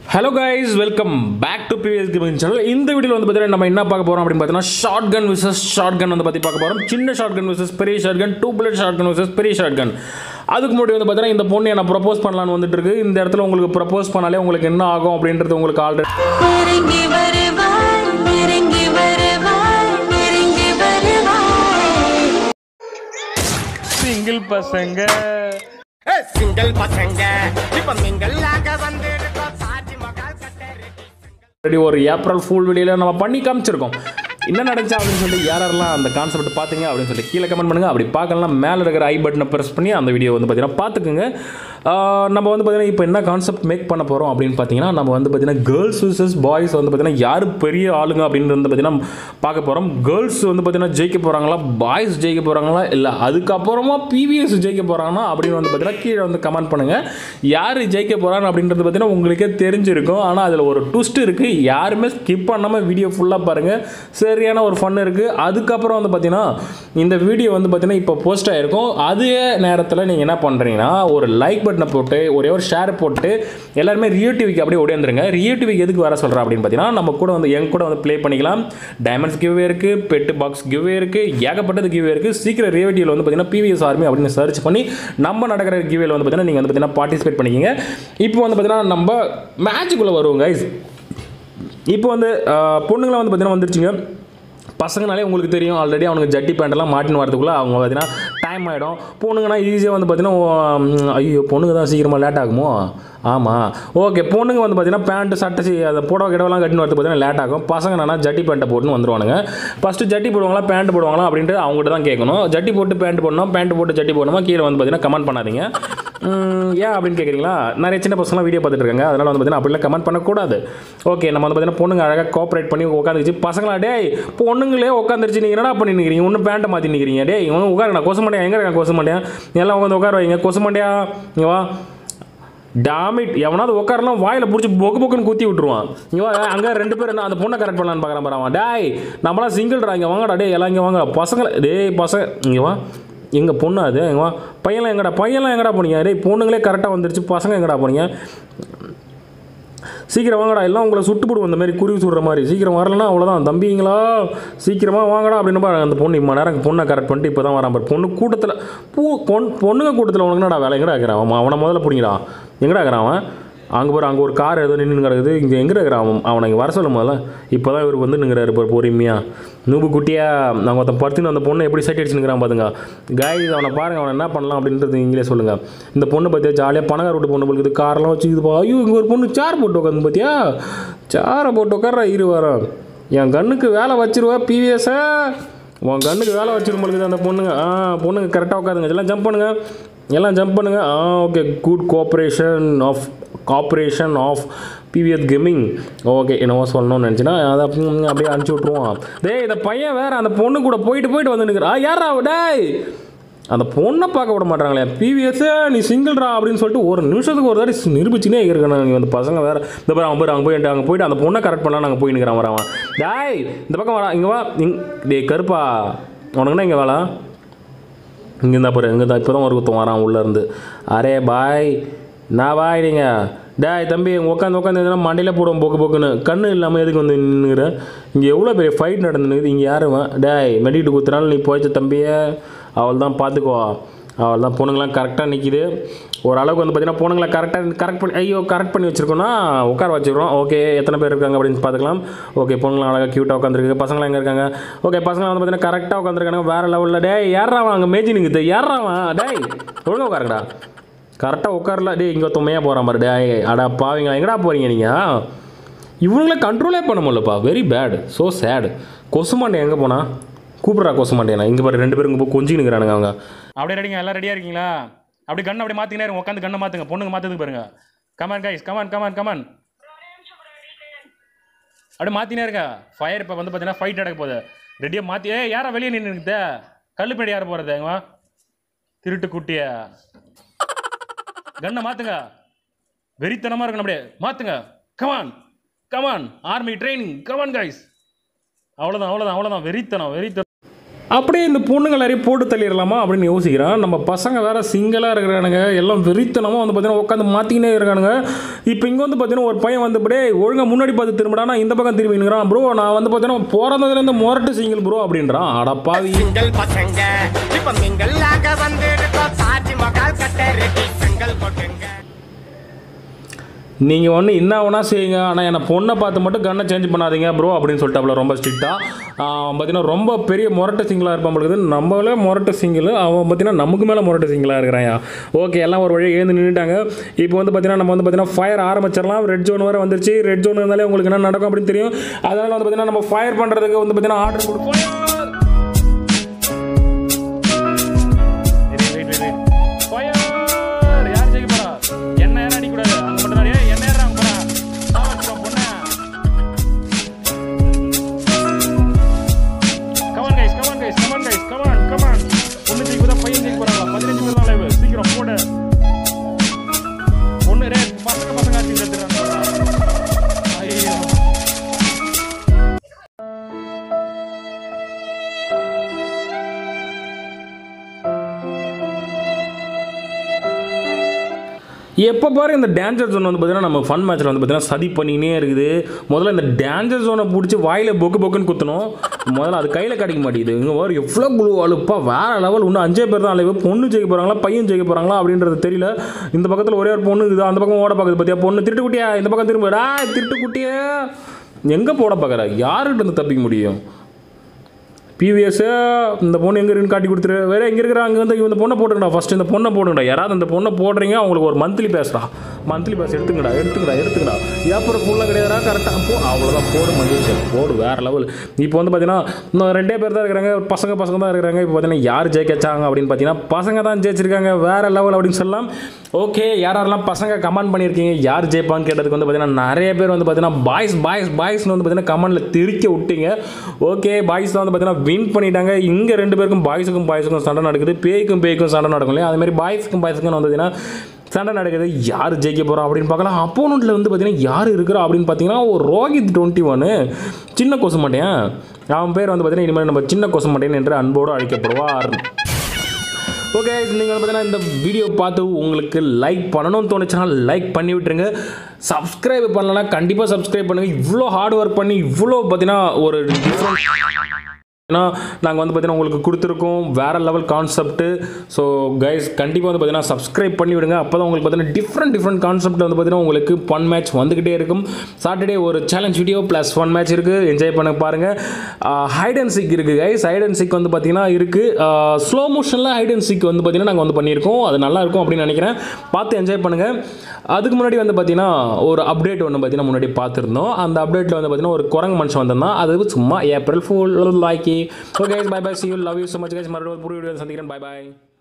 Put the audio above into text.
Hello guys welcome back to PVS gaming channel இந்த வீடியோவில் வந்து பார்த்தீங்கன்னா நம்ம என்ன பார்க்க போகிறோம் அப்படின்னு பார்த்தீங்கன்னா shotgun versus shotgun வந்து பற்றி பார்க்க போகிறோம் சின்ன ஷார்ட் கன் விசஸ் பெரிய shotgun two bullet shotgun versus பெரிய ஷார்ட் கன் அதுக்கு முன்னாடி வந்து பார்த்தீங்கன்னா இந்த பொண்ணு என்ன ப்ரப்போஸ் பண்ணலான்னு வந்துட்டு இருக்கு இந்த இடத்துல உங்களுக்கு ப்ரப்போஸ் பண்ணாலே உங்களுக்கு என்ன ஆகும் அப்படின்றது உங்களுக்கு ஆல்ரெடி நெருங்கி வருவாய் நெருங்கி வருவாய் நெருங்கி வருவாய் சிங்கிள் பசங்க சிங்கிள் பசங்க இப்ப மிங்கல் ஆக வந்திருக்கோம் தாஜ்மஹால் கட்ட ஆல்ரெடி ஒரு ஏப்ரல் ஃபுல் வீடியோவில் நம்ம பண்ணி காமிச்சிருக்கோம் என்ன நடந்துச்சு அப்படின்னு சொல்லி யாரெல்லாம் அந்த கான்செப்ட் பார்த்தீங்க அப்படின்னு சொல்லி கீழே கமெண்ட் பண்ணுங்கள் அப்படி பார்க்கலாம் மேலே இருக்கிற ஐ பட்டனை ப்ரெஸ் பண்ணி அந்த வீடியோ வந்து பார்த்தீங்கன்னா பார்த்துக்குங்க ஆஹ் நம்ம வந்து பார்த்தீங்கன்னா இப்போ என்ன கான்செப்ட் மேக் பண்ண போகிறோம் அப்படின்னு பார்த்தீங்கன்னா நம்ம வந்து பார்த்தீங்கன்னா கேர்ள்ஸ் விசஸ் பாய்ஸ் வந்து பார்த்தீங்கன்னா யார் பெரிய ஆளுங்க அப்படின்னு வந்து பார்த்தீங்கன்னா பார்க்க போகிறோம் கேர்ள்ஸ் வந்து பார்த்தீங்கன்னா ஜெயிக்க போகிறாங்களா பாய்ஸ் ஜெயிக்க போகிறாங்களா இல்லை அதுக்கப்புறமா பிவிஎஸ் ஜெயிக்க போகிறாங்களா அப்படின்னு வந்து பார்த்தீங்கன்னா கீழே வந்து கமெண்ட் பண்ணுங்கள் யார் ஜெயிக்க போகிறாங்க அப்படின்றது பார்த்தீங்கன்னா உங்களுக்கே தெரிஞ்சிருக்கும் ஆனால் அதில் ஒரு ட்விஸ்ட் இருக்குது யாருமே ஸ்கிப் பண்ணாமல் வீடியோ ஃபுல்லாக பாருங்கள் சரியான ஒரு ஃபன் இருக்குது அதுக்கப்புறம் வந்து பார்த்தீங்கன்னா இந்த வீடியோ வந்து பார்த்தீங்கன்னா இப்போ போஸ்ட் ஆகிருக்கும் அதே நேரத்தில் நீங்கள் என்ன பண்ணுறீங்கன்னா ஒரு லைக் பட்டனை போட்டு ஒரே ஒரு ஷேர் போட்டு எல்லாருமே ரியோ டிவிக்கு அப்படியே ஓடியாந்துருங்க ரியோ டிவிக்கு எதுக்கு வர சொல்கிறேன் அப்படின்னு பார்த்தீங்கன்னா நம்ம கூட வந்து எங்க கூட வந்து ப்ளே பண்ணிக்கலாம் டைமண்ட்ஸ் கிவ்வே இருக்குது பெட்டு பாக்ஸ் கிவ்வே இருக்குது ஏகப்பட்டது கிவ்வே இருக்குது சீக்கிரம் ரியோ டிவியில் வந்து பார்த்தீங்கன்னா பிவிஎஸ் ஆர்மி அப்படின்னு சர்ச் பண்ணி நம்ம நடக்கிற கிவ்வேல வந்து பார்த்தீங்கன்னா நீங்கள் வந்து பார்த்தீங்கன்னா பார்ட்டிசிபேட் பண்ணிக்கிங்க இப்போ வந்து பார்த்தீங்கன்னா நம்ம மேட்சுக்குள்ளே வருவோம் guys இப்போ வந்து ஆஹ், பொண்ணுங்களாம் வந்து பார்த்தீங்கன்னா வந்துருச்சுங்க பசங்கனாலே உங்களுக்கு தெரியும் ஆல்ரெடி அவனுக்கு ஜட்டி பேண்ட்டெல்லாம் மாட்டின்னு வரதுக்குள்ளே அவங்க பார்த்தீங்கன்னா டைம் ஆகிடும் பொண்ணுங்கன்னா ஈஸியாக வந்து பார்த்தீங்கன்னா உம், ஐயோ பொண்ணுங்க தான் சீக்கிரமாக லேட் ஆகுமோ ஆமாம் ஓகே பொண்ணுங்க வந்து பார்த்தீங்கன்னா பேண்ட்டு சட்டை சி- அந்த புடவை கிடவெல்லாம் கட்டின்னு வரது பார்த்தீங்கன்னா லேட் ஆகும் பசங்க என்னன்னா ஜட்டி பேண்ட்டை போட்டுன்னு வந்துருவானுங்க ஃபஸ்ட்டு ஜட்டி போடுவாங்களா பேண்ட் போடுவாங்களா அப்படின்ட்டு அவங்ககிட்ட தான் கேட்கணும் ஜட்டி போட்டு பேண்ட் போடணும் பேண்ட் போட்டு ஜட்டி போடணுமா கீழே வந்து பார்த்தீங்கன்னா கமெண்ட் பண்ணாதீங்க உம், ஏன் அப்படின்னு கேட்குறீங்களா நிறைய சின்ன பசங்களாம் வீடியோ பார்த்துட்டு இருக்காங்க அதனால் வந்து பார்த்தீங்கன்னா அப்படிலாம் கமெண்ட் பண்ணக்கூடாது ஓகே நம்ம வந்து பார்த்தீங்கன்னா பொண்ணுங்க அழகாக கோஆப்ரேட் பண்ணி உட்காந்துச்சு பசங்களா டேய் பொண்ணுங்களே உட்காந்துருச்சு நீங்கள் என்னடா பண்ணி நிற்கிறீங்க ஒன்றும் பேண்ட்டை மாற்றி நிற்கிறீங்க டேய் இவங்க உட்காருங்க கொசு மண்டையா எங்கே இருக்காங்க கொசு மண்டையா எல்லாம் உட்காந்து உட்கார வைங்க கொசு மண்டையா இங்கே வா டாமிட் எவனாவது உட்காரலாம் வாயில் பிடிச்சி பொக்கு பொக்குன்னு குத்தி விட்டுருவான் இங்கே வா அங்கே ரெண்டு பேர் என்ன அந்த பொண்ணை கரெக்ட் பண்ணலான்னு பார்க்குறான் பாரு அவன் டேய் நம்மளாம் சிங்கிள்டா இங்கே வாங்கடா டேய் எல்லாம் இங்கே வாங்க பசங்க டேய் பசங்க இங்கே வா எங்கள் பொண்ணு அது இங்கே வா பையன்லாம் எங்கடா பையன்லாம் எங்கடா போனீங்க டேய் பொண்ணுங்களே கரெக்டாக வந்துருச்சு பசங்க எங்கடா போனீங்க சீக்கிரம் வாங்கடா எல்லாம் உங்களை சுட்டு போடுவோம் இந்த மாதிரி குருவி சுடுற மாதிரி சீக்கிரம் வரலன்னா அவ்வளோதான் தம்பிங்களா சீக்கிரமாக வாங்கடா அப்படின்னு பாரு அந்த பொண்ணு இம்மா நேரம் பொண்ணை கரெக்ட் பண்ணிட்டு இப்போ தான் வரான் பாரு பொண்ணு கூட்டத்தில் பூ பொன் பொண்ணுங்க கூட்டத்தில் உனக்கு என்னடா வேலை எங்கடா இருக்கிறான் அவன் அவனை முதல்ல பிடிங்கடா எங்கடா இருக்கிறான் அவன் அங்கே போகிற அங்கே ஒரு கார் ஏதோ நின்று கிடக்குது இங்கே எங்கே இருக்கிறான் அவன் அவனை இங்கே வர சொல்ல முதல்ல இப்போ தான் இவர் வந்து நிற்கிறாரு இப்போ பொறுமையாக நூபு குட்டியா நாங்கள் ஒருத்தன் படுத்துன்னு அந்த பொண்ணை எப்படி சைட் அடிச்சுக்கிறான் பாத்துங்க காய்ஸ் அவனை பாருங்க அவனை என்ன பண்ணலாம் அப்படின்றது நீங்களே சொல்லுங்கள் இந்த பொண்ணு பார்த்தியா ஜாலியாக பணக்கார வீட்டு பொண்ணு போலுக்குது காரெல்லாம் வச்சுக்குதுப்பா ஐயோ இங்கே ஒரு பொண்ணு சேர் போட்டு உட்காந்து பார்த்தியா சேரை போட்டு உட்கார இரு வரோம் என் கண்ணுக்கு வேலை வச்சிருவா பிவிஎஸ்ஸை உன் கண்ணுக்கு வேலை வச்சிரும்போது அந்த பொண்ணுங்க ஆ பொண்ணுங்க கரெக்டாக உட்காருங்க எல்லாம் ஜம்ப் பண்ணுங்க எல்லாம் ஜம்ப் பண்ணுங்க ஆ okay good cooperation of cooperation of PVS gaming okay என்னவோ சொல்லணும்னு நினச்சினா அதை ம், அப்படியே அனுப்பிச்சி விட்ருவோம் டேய் இந்த பையன் வேற அந்த பொண்ணு கூட போயிட்டு போயிட்டு வந்து நிற்கிறா யாரா அவ? டேய் அந்த பொண்ணை பார்க்க விட மாட்டாங்களே பிவிஎஸ் நீ சிங்கிள்ரா அப்படின்னு சொல்லிட்டு ஒரு நிமிஷத்துக்கு ஒரு தாடி நிரூபிச்சுனே இருக்கணும் நீ அந்த பசங்க வேற இந்த பாரு அவன் போய் அங்கே போயிட்டு அங்கே போயிட்டு அந்த பொண்ணை கரெக்ட் பண்ணலாம் நாங்கள் போய் நிற்கிறான் வரவன் டேய் இந்த பக்கம் வரா இங்கே வா இங் டேய் கருப்பா உனக்குன்னா இங்கே வேலை இங்கே இருந்தா பாரு இங்கே தான் இப்போ தான் ஒரு குத்தம் வரான் உள்ளேருந்து அரே பாய் நான் பாய் நீங்கள் டேய் தம்பி உட்காந்து உட்காந்து எதுனா மண்டையில் போடுவோம் போக்கு போக்குன்னு கண்ணு இல்லாமல் எதுக்கு வந்து நின்றுக்கிறேன் இங்கே எவ்வளோ பெரிய ஃபைட் நடந்துனுக்குது இங்கே யாருவன் டேய் மெடிக்கிட்டு குத்துறாலும் நீ போய்ச்ச தம்பியை அவள் தான் பார்த்துக்கோ அவள் தான் பொண்ணுங்களாம் கரெக்டாக நிற்கிது ஓரளவுக்கு வந்து பார்த்தீங்கன்னா பொண்ணுங்களை கரெக்டாக கரெக்ட் பண்ணி ஐயோ கரெக்ட் பண்ணி வச்சிருக்கோம்னா உட்கார வச்சுக்கிறோம் ஓகே எத்தனை பேர் இருக்காங்க அப்படின்னு பார்த்துக்கலாம் ஓகே பொண்ணுங்களாம் அழகாக க்யூட்டாக உட்காந்துருக்கு பசங்களாம் எங்கே இருக்காங்க ஓகே பசங்க வந்து பார்த்தீங்கன்னா கரெக்டாக உட்காந்துருக்காங்க வேறு லெவலில் டேய் ஏறாவன் அங்கே மேஜி நிற்குது ஏறாவன் டேய் ஒழுங்கா உட்காருங்கடா கரெக்டாக உட்காரல டேய் இங்கே தொம்மையாக போகிறான் பாரு டேய் அடா பாவீங்களா எங்கடா போகிறீங்க நீங்கள் இவங்கள கண்ட்ரோலே பண்ண முடியலப்பா வெரி பேட் ஸோ சேடு கொசுமாண்டே எங்கே போனா கூப்பிட்றா கொசுமாண்டேனா இங்கே பாரு ரெண்டு பேரும் இங்கே போய் கொஞ்சி நிற்கிறானுங்க அவங்க அப்படியே ரெடிங்க எல்லாம் ரெடியாக இருக்கீங்களா அப்படி கண்ணை அப்படி மாற்றிக்கினே இருங்க உட்காந்து கண்ணை மாற்றுங்க பொண்ணுங்க மாற்றுறதுக்கு பாருங்க come on guys come on come on come on அப்படியே மாற்றினே இருங்க ஃபயர் இப்போ வந்து பார்த்தீங்கன்னா ஃபைட் நடக்க போகுது ரெடியாக மாற்றி ஏ யாரா வெளியே நின்று இருக்குது கல்லு பின்னாடி யார் போகிறது எங்க திருட்டு குட்டிய கண்ணை மாற்றுங்க வெறித்தனமாக இருக்கணும் அப்படியே மாற்றுங்க come on come on army training come on guys அவ்வளோதான் அவ்வளோதான் அவ்வளோதான் வெறித்தனம் வெறித்தனம் அப்படியே இந்த பொண்ணுங்க நிறைய போட்டு தள்ளிடலாமா அப்படின்னு யோசிக்கிறேன் நம்ம பசங்க வேற சிங்கிளாக இருக்கிறானுங்க எல்லாம் வெறித்தனமாக வந்து பார்த்தீங்கன்னா உட்காந்து மாற்றிக்கினே இருக்கானுங்க இப்போ இங்கே வந்து பார்த்தீங்கன்னா ஒரு பையன் வந்து அப்படியே ஒழுங்காக முன்னாடி பார்த்து திரும்பிடானா இந்த பக்கம் திரும்பி நிற்கிறான் ப்ரோ நான் வந்து பார்த்தீங்கன்னா பிறந்ததுலேருந்து மொரட்டு சிங்கிள் ப்ரோ அப்படின்றான் அடப்பாவி சிங்கிள் பசங்க இப்ப மிங்கல் ஆக வந்திருக்கோம் தாஜ்மஹால் கட்ட ரெடி செங்கல் கொட்டுங்க நீங்கள் ஒன்று என்ன வேணா செய்யுங்க ஆனால் என்னை பொண்ணை பார்த்து மட்டும் கண்ணை சேஞ்ச் பண்ணாதீங்க ப்ரோ அப்படின்னு சொல்லிட்டு அவ்வளோ ரொம்ப ஸ்ட்ரிக்டாக பார்த்தீங்கன்னா ரொம்ப பெரிய முரட்டு சிங்கிளாக இருப்பான் பொழுது நம்மளே முரட்டு சிங்கிள் அவன் பார்த்தீங்கன்னா நமக்கு மேலே முரட்டு சிங்கிளாக இருக்கிறான் ஓகே எல்லாம் ஒரு வழியாக எழுந்து நின்றுட்டாங்க இப்போ வந்து பார்த்தீங்கன்னா நம்ம வந்து பார்த்தீங்கன்னா ஃபயர் ஆரம்பிச்சிடலாம் ரெட் ஜோன் வரை வந்துருச்சு ரெட் ஜோன் இருந்தாலே உங்களுக்கு என்ன நடக்கும் அப்படின்னு தெரியும் அதனால் வந்து பார்த்தீங்கன்னா நம்ம ஃபயர் பண்ணுறதுக்கு வந்து பார்த்தீங்கன்னா ஆர்டர் கொடுப்போம் Wait, wait, wait, wait. Fire! யார் ஜெயிக்க போறா? என்ன யாரும் அடிக்கக்கூடாது. அங்க மட்டும் தான். ஏய், என்ன யாரும் அங்க போறா? சாவடிச்சிருவா பொண்ணை. Come on guys, come on guys, come on guys, come on, come on. பொண்ணு ஜெயிக்க போதா, பையன் ஜெயிக்க போறாங்களா? 15 பேர் தான் live. சீக்கிரம் போடு. பொண்ணு, டேய், பசங்க பசங்க ஆட்சி எடுத்துறாங்க. ஐயோ. எப்போ பாரு இந்த டேஞ்சர் ஜோன் வந்து பார்த்தீங்கன்னா நம்ம ஃபன் மேட்ச்சில் வந்து பார்த்தீங்கன்னா சதி பண்ணினே இருக்குது முதல்ல இந்த டேஞ்சர் ஜோனை பிடிச்சி வாயில் பொக்கு பொக்குன்னு குத்தணும் முதல்ல அது கையில் கிடைக்க மாட்டேங்குது இங்கே வர எவ்வளோ குழு அழுப்பா வேறு லெவல் இன்னும் அஞ்சே பேர் தான் அலைவு பொண்ணு ஜெயிக்க போகிறாங்களா பையன் ஜெயிக்க போகிறாங்களா அப்படின்றது தெரியல இந்த பக்கத்தில் ஒரே ஒரு பொண்ணு இருக்குது அந்த பக்கம் ஓட பார்க்குது பார்த்தியா பொண்ணு திருட்டு குட்டியா இந்த பக்கம் திரும்படா திருட்டு குட்டியா எங்கே போட பார்க்குற யாருக்கிட்ட இருந்து தப்பிக்க முடியும் பிவிஎஸ் இந்த பொண்ணு எங்கே இருக்குன்னு காட்டி கொடுத்துரு வேற எங்கே இருக்கிற அங்கே வந்து இந்த பொண்ணை போட்டுங்கடா ஃபர்ஸ்ட் இந்த பொண்ணை போட்டுங்கடா யாராவது இந்த பொண்ணை போடுறீங்க அவங்களுக்கு ஒரு மந்த்லி பேசுடா மந்த்லி பேஸ் எடுத்துங்கடா எடுத்துங்கடா எடுத்துங்கடா ஏப்பர் ஃபுல்லாக கிடையாதா கரெக்டாக போ அவ்வளோதான் போடு மஞ்சள் போடு வேற லெவல் இப்போ வந்து பார்த்தீங்கன்னா இன்னும் ரெண்டே பேர் தான் இருக்கிறாங்க பசங்க பசங்க தான் இருக்கிறாங்க இப்போ பார்த்தீங்கன்னா யார் ஜெயிக்கச்சாங்க அப்படின்னு பார்த்தீங்கன்னா பசங்க தான் ஜெயிச்சிருக்காங்க வேற லெவல் அப்படின்னு சொல்லலாம் ஓகே யார் யாரெல்லாம் பசங்க கமெண்ட் பண்ணியிருக்கீங்க யார் ஜெயிப்பான்னு கேட்டதுக்கு வந்து பார்த்தீங்கன்னா நிறைய பேர் வந்து பார்த்தீங்கன்னா பாய்ஸ் பாய்ஸ் பாய்ஸ்னு வந்து பார்த்தீங்கன்னா கமெண்ட்டில் திருக்க விட்டீங்க ஓகே பாய்ஸ் தான் வந்து பார்த்தீங்கன்னா வின் பண்ணிட்டாங்க இங்கே ரெண்டு பேருக்கும் பாய்ஸுக்கும் பாய்ஸுக்கும் சண்டை நடக்குது பேய்க்கும் பேய்க்கும் சண்டை நடக்கும் இல்லையா அதே மாதிரி பாய்ஸுக்கும் பாய்ஸுக்கும் வந்து பார்த்தீங்கன்னா சண்டை நடக்குது யார் ஜெயிக்க போகிறா அப்படின்னு பார்க்கலாம் அப்போனண்ட்டில் வந்து பார்த்தீங்கன்னா யார் இருக்கிறா அப்படின்னு பார்த்தீங்கன்னா ஒரு ரோஹித் டுவெண்ட்டி ஒன்று சின்ன கொசு மாட்டேன் அவன் பேர் வந்து பார்த்தீங்கன்னா இனிமேல் நம்ம சின்ன கொசு மாட்டேன் என்று அன்போடு அழைக்கப்படுவார் ஓகே நீங்கள் வந்து பார்த்தீங்கன்னா இந்த வீடியோ பார்த்து உங்களுக்கு லைக் பண்ணணும்னு தோணுச்சுன்னா லைக் பண்ணி விட்டுருங்க சப்ஸ்கிரைப் பண்ணலன்னா கண்டிப்பாக சப்ஸ்கிரைப் பண்ணுங்கள் இவ்வளோ ஹார்ட் ஒர்க் பண்ணி இவ்வளோ பார்த்தீங்கன்னா ஒரு டிஃப்ரெண்ட் ஏன்னா நாங்கள் வந்து பார்த்தீங்கன்னா உங்களுக்கு கொடுத்துருக்கோம் வேறு லெவல் கான்செப்ட்டு ஸோ கைஸ் கண்டிப்பாக வந்து பார்த்தீங்கன்னா சப்ஸ்கிரைப் பண்ணி விடுங்க அப்போ தான் உங்களுக்கு பார்த்தீங்கன்னா டிஃப்ரெண்ட் டிஃப்ரெண்ட் கான்செப்ட் வந்து பார்த்தீங்கன்னா உங்களுக்கு ஒன் மேட்ச் வந்துக்கிட்டே இருக்கும் சாட்டர்டே ஒரு challenge video plus one match இருக்குது என்ஜாய் பண்ண பாருங்கள் ஹைட் அண்ட் சிக் இருக்குது கைஸ் ஹைட் அண்ட் சிக் வந்து பார்த்தீங்கன்னா இருக்குது ஸ்லோ மோஷனில் ஹைட் அண்ட் சிக் வந்து பார்த்தீங்கன்னா நாங்கள் வந்து பண்ணியிருக்கோம் அது நல்லா இருக்கும் அப்படின்னு நினைக்கிறேன் பார்த்து என்ஜாய் பண்ணுங்கள் அதுக்கு முன்னாடி வந்து பார்த்தீங்கன்னா ஒரு அப்டேட் ஒன்று பார்த்தீங்கன்னா முன்னாடி பார்த்துருந்தோம் அந்த அப்டேட்டில் வந்து பார்த்தீங்கன்னா ஒரு குரங்கு மனுஷன் வந்திருந்தான் அது சும்மா ஏப்ரல் ஃபுல் லைக்கி okay bye bye see you love you so much guys மறுபடியும் ஒரு புது வீடியோ சந்திக்கிறேன் பை பை